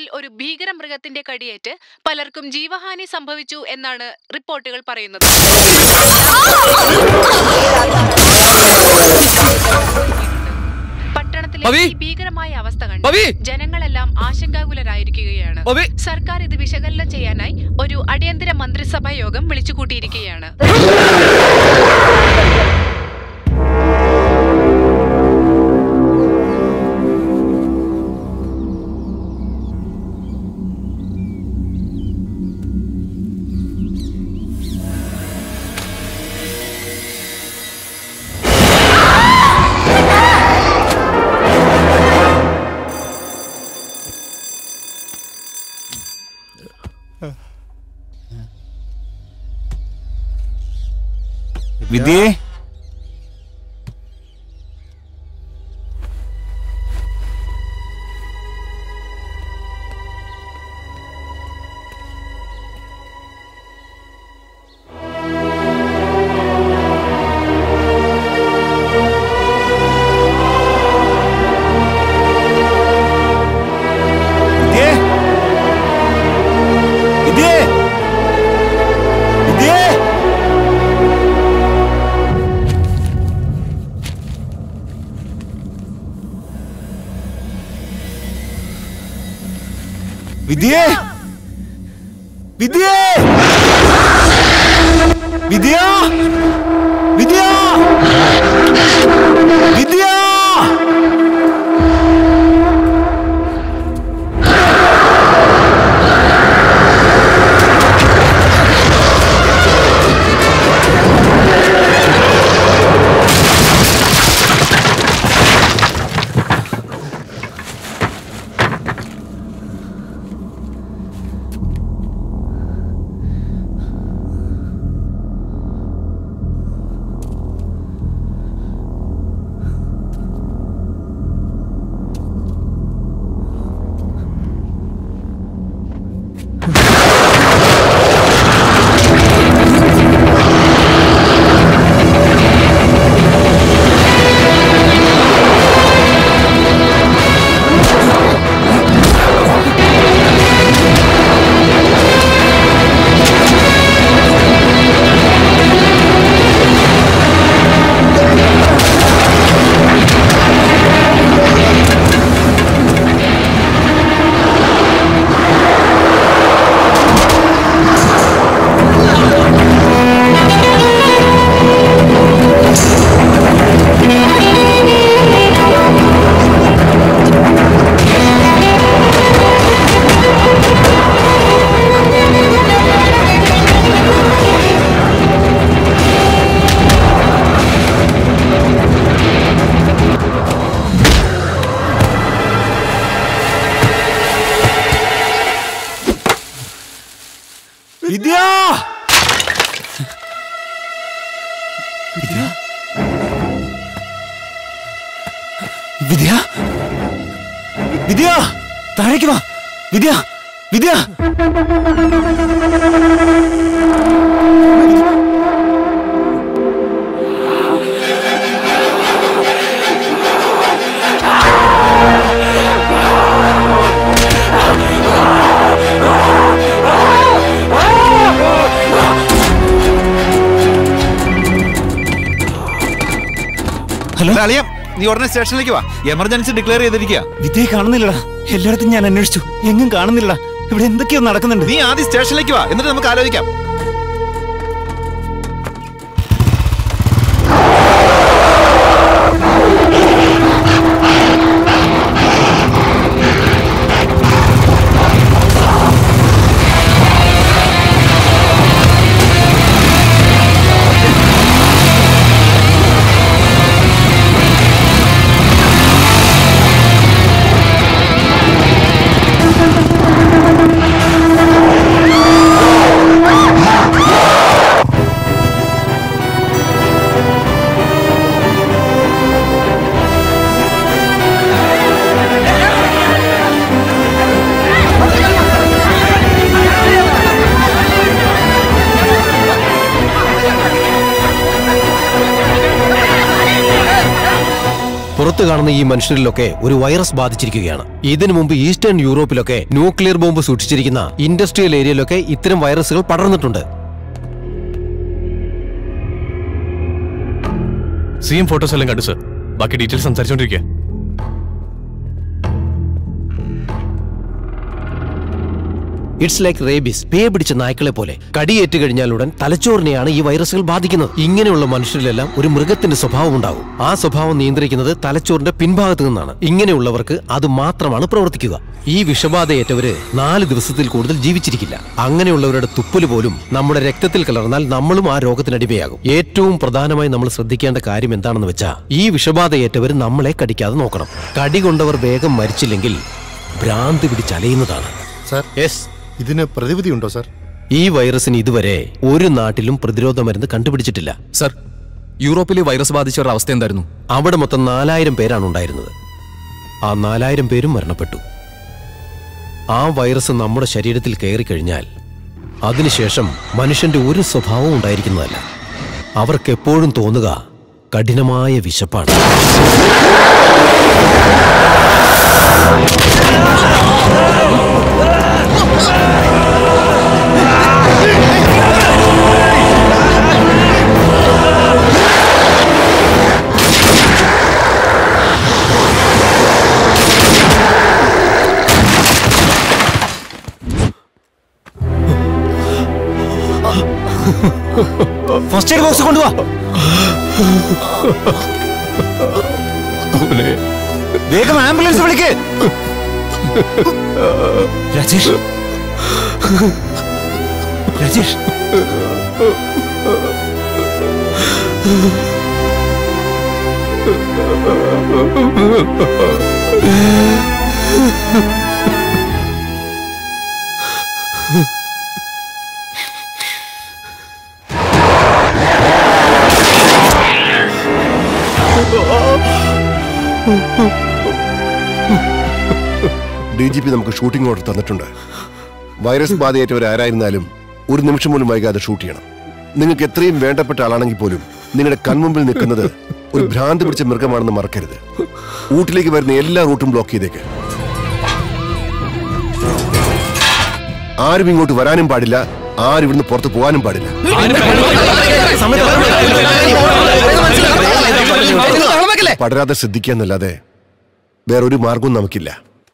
കാട്ടിൽ ഒരു ഭീകര മൃഗത്തിന്റെ കടിയേറ്റ് പലർക്കും ജീവഹാനി സംഭവിച്ചു എന്നാണ് റിപ്പോർട്ടുകൾ പറയുന്നത് പട്ടണത്തിലെ പവി! ഈ ഭീകരമായ അവസ്ഥ കണ്ട് പവി! ജനങ്ങളെല്ലാം ആശങ്കാകുലരായിരിക്കുകയാണ് പവി! സർക്കാർ ഇത് വിശകലനം ചെയ്യാനായി ഒരു അടിയന്തര മന്ത്രിസഭാ യോഗം വിളിച്ചുകൂട്ടിയിരിക്കുകയാണ് വിദ്യേ വിദ്യേ വിദ്യേ വിദ്യേ വിദ്യേ വിദ്യേ വിദ്യ വിദ്യ വിദ്യ വിദ്യ വിദ്യ വിദ്യ വിദ്യ താഴേക്ക് വാ വിദ്യ വിദ്യ ഹലോ അളിയാം നീ ഉടനെ സ്റ്റേഷനിലേക്ക് വാ എമർജൻസി ഡിക്ലെയർ ചെയ്തിരിക്കുക വിദ്യയെ കാണുന്നില്ലടാ എല്ലായിടത്തും ഞാൻ അന്വേഷിച്ചു എങ്ങും കാണുന്നില്ലടാ ഇവിടെ എന്തൊക്കെയോ നടക്കുന്നുണ്ട് നീ ആദ്യം സ്റ്റേഷനിലേക്ക് വാ എന്നിട്ട് നമുക്ക് ആലോചിക്കാം ആ പുറത്തു കാണുന്ന ഈ മനുഷ്യരിലൊക്കെ ഒരു വൈറസ് ബാധിച്ചിരിക്കുകയാണ് ഇതിനു മുമ്പ് ഈസ്റ്റേൺ യൂറോപ്പിലൊക്കെ ന്യൂക്ലിയർ ബോംബ് സൂക്ഷിച്ചിരിക്കുന്ന ഇൻഡസ്ട്രിയൽ ഏരിയയിലൊക്കെ ഇത്തരം വൈറസുകൾ പടർന്നിട്ടുണ്ട് സി എം ഫോട്ടോസ് എല്ലാം കണ്ടു സർ ബാക്കി ഡീറ്റെയിൽസ് സംസാരിച്ചോണ്ടിരിക്കുക ഇറ്റ്സ് ലൈക്ക് റേബിസ് പേ പിടിച്ച നായ്ക്കളെ പോലെ കടിയേറ്റ് കഴിഞ്ഞാൽ ഉടൻ തലച്ചോറിനെയാണ് ഈ വൈറസുകൾ ബാധിക്കുന്നത് ഇങ്ങനെയുള്ള മനുഷ്യരിലെല്ലാം ഒരു മൃഗത്തിന്റെ സ്വഭാവം ഉണ്ടാവും ആ സ്വഭാവം നിയന്ത്രിക്കുന്നത് തലച്ചോറിന്റെ പിൻഭാഗത്ത് നിന്നാണ് ഇങ്ങനെയുള്ളവർക്ക് അത് മാത്രമാണ് പ്രവർത്തിക്കുക ഈ വിഷബാധയേറ്റവര് നാല് ദിവസത്തിൽ കൂടുതൽ ജീവിച്ചിരിക്കില്ല അങ്ങനെയുള്ളവരുടെ തുപ്പല് പോലും നമ്മുടെ രക്തത്തിൽ കലർന്നാൽ നമ്മളും ആ രോഗത്തിനടിമയാകും ഏറ്റവും പ്രധാനമായി നമ്മൾ ശ്രദ്ധിക്കേണ്ട കാര്യം എന്താണെന്ന് വെച്ചാൽ ഈ വിഷബാധയേറ്റവർ നമ്മളെ കടിക്കാതെ നോക്കണം കടി കൊണ്ടവർ വേഗം മരിച്ചില്ലെങ്കിൽ ഭ്രാന്ത് പിടിച്ചലയുന്നതാണ് സാർ യെസ് ഇതിന് പ്രതിവിധി ഉണ്ടോ സാർ ഈ വൈറസിന് ഇതുവരെ ഒരു നാട്ടിലും പ്രതിരോധ മരുന്ന് കണ്ടുപിടിച്ചിട്ടില്ല സർ യൂറോപ്പിലെ വൈറസ് ബാധിച്ചവരുടെ അവസ്ഥ എന്തായിരുന്നു അവിടെ മൊത്തം നാലായിരം പേരാണ് ഉണ്ടായിരുന്നത് ആ നാലായിരം പേരും മരണപ്പെട്ടു ആ വൈറസ് നമ്മുടെ ശരീരത്തിൽ കയറി കഴിഞ്ഞാൽ അതിനുശേഷം മനുഷ്യന്റെ ഒരു സ്വഭാവവും ഉണ്ടായിരിക്കുന്നതല്ല അവർക്ക് എപ്പോഴും തോന്നുക കഠിനമായ വിശപ്പാണ് ഫസ്റ്റ് എയ്ഡ് ബോക്സ് കൊണ്ടുവാ വേഗം ആംബുലൻസ് വിളിക്ക് Rajesh Rajesh D G P നമുക്ക് ഷൂട്ടിംഗ് ഓർഡർ തന്നിട്ടുണ്ട് വൈറസ് ബാധയേറ്റവർ ആരായിരുന്നാലും ഒരു നിമിഷം പോലും വൈകാതെ ഷൂട്ട് ചെയ്യണം നിങ്ങൾക്ക് എത്രയും വേണ്ടപ്പെട്ട ആളാണെങ്കിൽ പോലും നിങ്ങളുടെ കൺമുമ്പിൽ നിൽക്കുന്നത് ഒരു ഭ്രാന്ത് പിടിച്ച മൃഗമാണെന്ന് മറക്കരുത് ഊട്ടിലേക്ക് വരുന്ന എല്ലാ റൂട്ടും ബ്ലോക്ക് ചെയ്തേക്ക് ആരും ഇങ്ങോട്ട് വരാനും പാടില്ല ആരും ഇവിടുന്ന് പുറത്ത് പോകാനും പാടില്ല പടരാതെ ശ്രദ്ധിക്കുക എന്നല്ലാതെ വേറൊരു മാർഗവും നമുക്കില്ല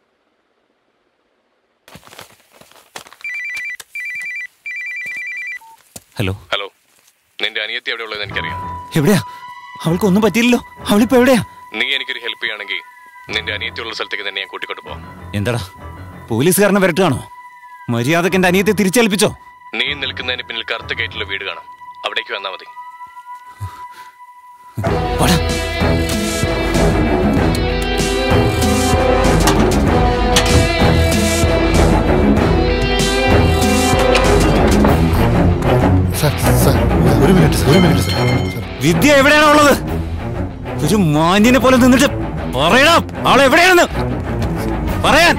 ഹലോ ഹലോ നിന്റെ അനിയത്തി എവിടെ ഉള്ളത് എനിക്കറിയാം എവിടെയാ അവൾക്കൊന്നും പറ്റിയില്ലല്ലോ അവളിപ്പോ എവിടെയാ നീ എനിക്കൊരു ഹെൽപ്പ് ചെയ്യുകയാണെങ്കിൽ നിന്റെ അനിയത്തി ഉള്ള സ്ഥലത്തേക്ക് തന്നെ ഞാൻ കൂട്ടിക്കൊണ്ട് പോവാം എന്താടാ പോലീസുകാരനെ വരട്ടുകയാണോ മര്യാദക്ക് എന്റെ അനിയത്തെ തിരിച്ചേൽപ്പിച്ചോ നീ നിൽക്കുന്നതിന് പിന്നിൽ കറുത്ത ഗേറ്റിലുള്ള വീട് കാണാം അവിടേക്ക് വന്നാൽ മതി വാടാ. സാർ സാർ ഒരു മിനിറ്റ് ഒരു മിനിറ്റ് സാർ വിദ്യ എവിടെയാണ് ഉള്ളത് ഒരു മാന്യനെ പോലെ നിന്നിട്ട് പറയണം ആൾ എവിടെയാണെന്ന് പറയാൻ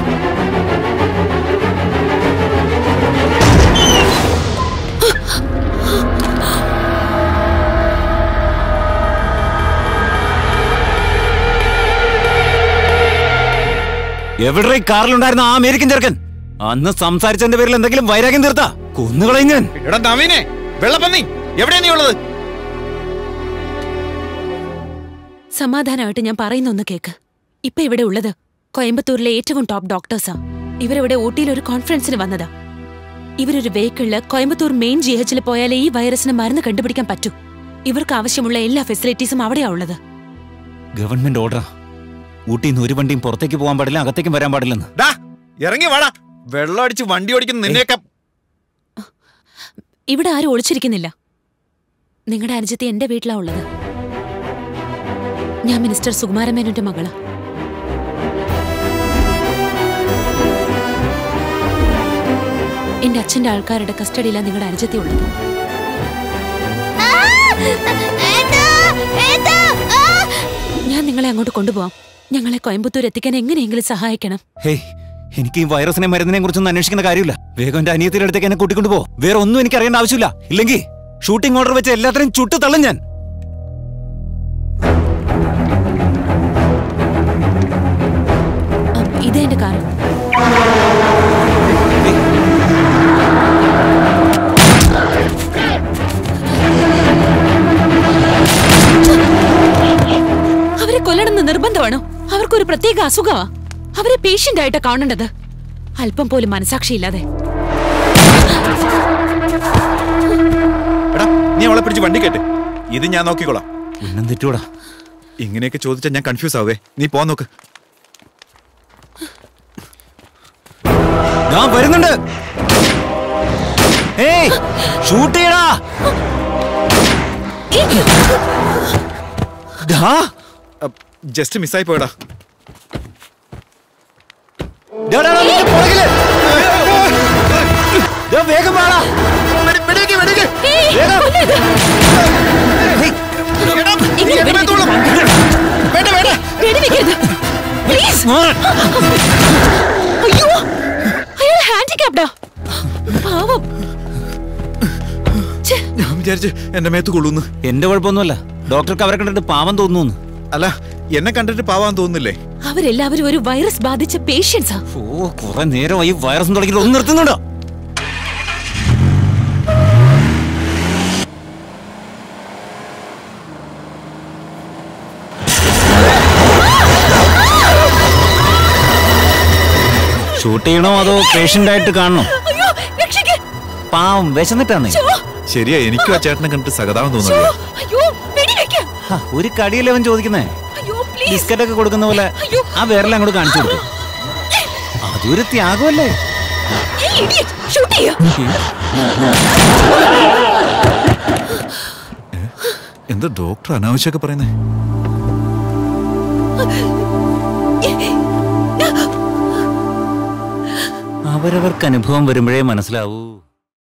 എവിടെ ഈ കാറിലുണ്ടായിരുന്ന ആ അമേരിക്കൻ ചെറുക്കൻ അന്ന് സംസാരിച്ചതിന്റെ പേരിൽ എന്തെങ്കിലും വൈരാഗ്യം തീർത്താ കൊന്നുകളയും ഞാൻ എടാ നവീനെ വെള്ളപ്പന്നി എവിടെയാ നീ ഉള്ളത് സമാധാനമായിട്ട് ഞാൻ പറയുന്നൊന്ന് കേക്ക് ഇപ്പൊ ഇവിടെ ഉള്ളത് കോയമ്പത്തൂരിലെ ഏറ്റവും ടോപ്പ് ഡോക്ടേഴ്സാ ഇവരിവിടെ ഊട്ടിയിൽ ഒരു കോൺഫറൻസിന് വന്നതാ ഇവരൊരു വെഹിക്കിളില് കോയമ്പത്തൂർ മെയിൻ ജി എച്ചിൽ പോയാലേ ഈ വൈറസിന് മരുന്ന് കണ്ടുപിടിക്കാൻ പറ്റൂ ഇവർക്ക് ആവശ്യമുള്ള എല്ലാ ഫെസിലിറ്റീസും അവിടെയാ ഉള്ളത് ഗവൺമെന്റ് ഓർഡറാ ഊട്ടിന്ന് ഒരു വണ്ടിയും പുറത്തേക്ക് പോകാൻ പാടില്ല അകത്തേക്കും വരാൻ പാടില്ലെന്ന് ഡാ ഇറങ്ങി വാടാ വെള്ളം അടിച്ച് വണ്ടി ഓടിക്കുന്ന നിന്നെയൊക്കെ ഇവിടെ ആരും ഒളിച്ചിരിക്കുന്നില്ല നിങ്ങളുടെ അനുജത്തി എന്റെ വീട്ടിലാ ഉള്ളത് ഞാൻ മിനിസ്റ്റർ സുകുമാരമേനോന്റെ മകളാ എന്റെ അച്ഛന്റെ ആൾക്കാരുടെ കസ്റ്റഡിയിലാണ് നിങ്ങളുടെ അനുജത്തി ഉള്ളത് ഞാൻ നിങ്ങളെ അങ്ങോട്ട് കൊണ്ടുപോവാം ഞങ്ങളെ കോയമ്പത്തൂർ എത്തിക്കാൻ എങ്ങനെയെങ്കിലും സഹായിക്കണം ഹേയ് എനിക്ക് ഈ വൈറസിനെ മരുന്നിനെ കുറിച്ചൊന്നും അന്വേഷിക്കേണ്ട കാര്യമില്ല വേഗം എന്റെ അനിയത്തിന്റെ അടുത്തേക്ക് എന്നെ കൂട്ടിക്കൊണ്ടു പോ വേറെ ഒന്നും എനിക്ക് അറിയേണ്ട ആവശ്യമില്ല ഇല്ലെങ്കിൽ ഷൂട്ടിംഗ് ഓർഡർ വെച്ച് എല്ലാത്തിനും ചുട്ടു തള്ളും ഞാൻ പ്രത്യേക അസുഖമാ അവരെ പേഷ്യന്റ് ആയിട്ടാ കാണേണ്ടത് അല്പം പോലും മനസാക്ഷിയില്ലാതെ എടാ നീ അവളെ പിടിച്ച് വണ്ടി കേട്ട് ഇത് ഞാൻ നോക്കിക്കോളാം എണ്ണം തെറ്റൂടാ ഇങ്ങനെയൊക്കെ ചോദിച്ചാൽ ഞാൻ കൺഫ്യൂസ് ആവേ നീ പോ നോക്ക് ഞാൻ വരുന്നുണ്ട് ഏയ് ഷൂട്ട് ചെയ്യടാ ഡാ, ജസ്റ്റ് മിസ്സായി പോയടാ ഡാ, ഡാ, ഡാ, നിന്റെ പുറകില്. ഡാ, വേഗം വാടാ. വേഗം. ഹേയ്, ഇങ്ങനെ വെടിവെക്കരുത്. വെടിവെക്കരുത്. Please. ആ. അയ്യോ അയാൾ ഹാൻഡിക്യാപ്ഡാ പാവം ഛെ, ഞാൻ വിചാരിച്ച് എന്റെ മേത്ത് കൊള്ളൂന്ന് എന്റെ കുഴപ്പമൊന്നുമല്ല ഡോക്ടർക്ക് അവരെ കണ്ടിട്ട് പാവം തോന്നുന്നു അല്ല എന്നെ കണ്ടിട്ട് പാവാൻ തോന്നുന്നില്ലേ അവരെല്ലാവരും ഒരു വൈറസ് ബാധിച്ച പേഷ്യൻസാ ഓ കുറെ നേരമായി വൈറസ് തുടങ്ങിയിട്ട് ഒന്ന് നിർത്തുന്നുണ്ടോ ഷൂട്ട് ചെയ്യണോ അതോ പേഷ്യന്റ് ആയിട്ട് കാണണോ അയ്യോ രക്ഷിക്ക് പാവം വിശന്നിട്ടാന്നേ ചോ, ശരിയാ എനിക്കും ആ ചേട്ടനെ കണ്ടിട്ട് സഹതാപം ചോ, തോന്നുന്നു അയ്യോ വെടിവെക്ക ഹ, ഒരു കടിയല്ലേ അവൻ ചോദിക്കുന്നേ അയ്യോ പ്ലീസ് ബിസ്ക്കറ്റ് ഒക്കെ കൊടുക്കുന്ന പോലെ അയ്യോ. ആ വേറെല്ലാം അങ്ങോട്ട് കാണിച്ചു കൊടുക്കും അതൊരു ത്യാഗമല്ലേ ഷൂട്ട് ചെയ്യ എന്താ ഡോക്ടർ അനാവശ്യമൊക്കെ പറയുന്നേ അവരവർക്ക് അനുഭവം വരുമ്പോഴേ മനസ്സിലാവൂ